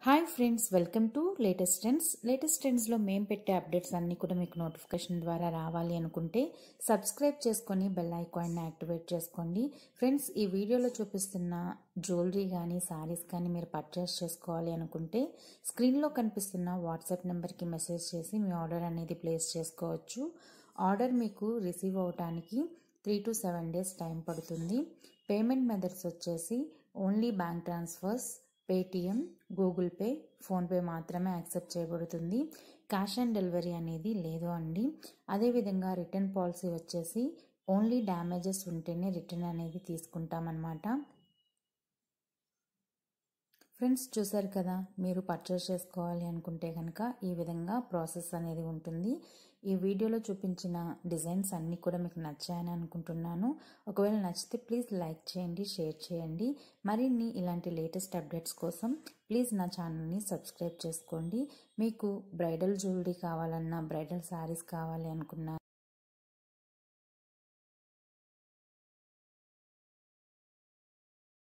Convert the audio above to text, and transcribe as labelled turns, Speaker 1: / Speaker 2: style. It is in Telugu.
Speaker 1: hi friends welcome to latest trends latest ట్రెండ్స్లో మేము పెట్టే అప్డేట్స్ అన్నీ కూడా మీకు నోటిఫికేషన్ ద్వారా రావాలి అనుకుంటే సబ్స్క్రైబ్ చేసుకొని బెల్ ఐకాన్ని యాక్టివేట్ చేసుకోండి ఫ్రెండ్స్ ఈ వీడియోలో చూపిస్తున్న జ్యువెలరీ కానీ శారీస్ కానీ మీరు పర్చేస్ చేసుకోవాలి అనుకుంటే స్క్రీన్లో కనిపిస్తున్న వాట్సాప్ నెంబర్కి మెసేజ్ చేసి మీ ఆర్డర్ అనేది ప్లేస్ చేసుకోవచ్చు ఆర్డర్ మీకు రిసీవ్ అవడానికి three to seven days time పడుతుంది పేమెంట్ మెథడ్స్ వచ్చేసి only bank transfers Paytm Google Pay PhonePe మాత్రమే యాక్సెప్ట్ చేయబడుతుంది క్యాష్ ఆన్ డెలివరీ అనేది లేదు అండి అదేవిధంగా రిటర్న్ పాలసీ వచ్చేసి ఓన్లీ డ్యామేజెస్ ఉంటేనే రిటర్న్ అనేది తీసుకుంటామన్నమాట ఫ్రెండ్స్ చూసారు కదా మీరు పర్చేస్ చేసుకోవాలి అనుకుంటే కనుక ఈ విధంగా ప్రాసెస్ అనేది ఉంటుంది ఈ వీడియోలో చూపించిన డిజైన్స్ అన్నీ కూడా మీకు నచ్చాయని అనుకుంటున్నాను ఒకవేళ నచ్చితే ప్లీజ్ లైక్ చేయండి షేర్ చేయండి మరిన్ని ఇలాంటి లేటెస్ట్ అప్డేట్స్ కోసం ప్లీజ్ నా ఛానల్ని సబ్స్క్రైబ్ చేసుకోండి మీకు బ్రైడల్ జ్యువెలరీ కావాలన్నా బ్రైడల్ శారీస్ కావాలి అనుకున్నా